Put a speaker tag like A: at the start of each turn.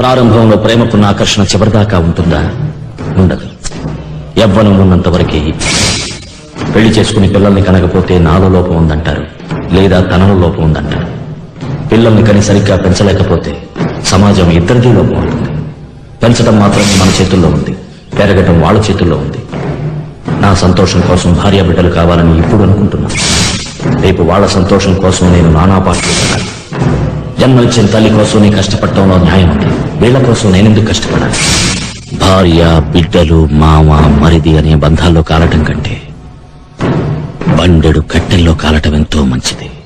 A: ప్రారంభంలో ప్రేమకున్న ఆకర్షణ చివరిదాకా ఉంటుందా ఉండదు యవ్వనం ఉన్నంత వరకే పెళ్లి చేసుకుని పిల్లల్ని కనకపోతే నాలో లోపం ఉందంటారు లేదా తనలో లోపం ఉందంటారు పిల్లల్ని కని సరిగ్గా పెంచలేకపోతే సమాజం ఇద్దరిదీ లోపం ఉంటుంది పెంచడం మాత్రమే మన చేతుల్లో ఉంది పెరగటం వాళ్ళ చేతుల్లో ఉంది నా సంతోషం కోసం భార్య బిడ్డలు కావాలని ఇప్పుడు అనుకుంటున్నాను రేపు వాళ్ళ సంతోషం కోసం నేను నానా పాటలు పడాలి జన్మనిచ్చిన తల్లి కోసం నీ కష్టపడటంలో న్యాయం ఉంది వీళ్ళ కోసం నేనెందుకు కష్టపడాలి భార్య బిడ్డలు మామ మరిది అనే బంధాల్లో కాలటం కంటే బండెడు కట్టెల్లో కాలటం ఎంతో మంచిది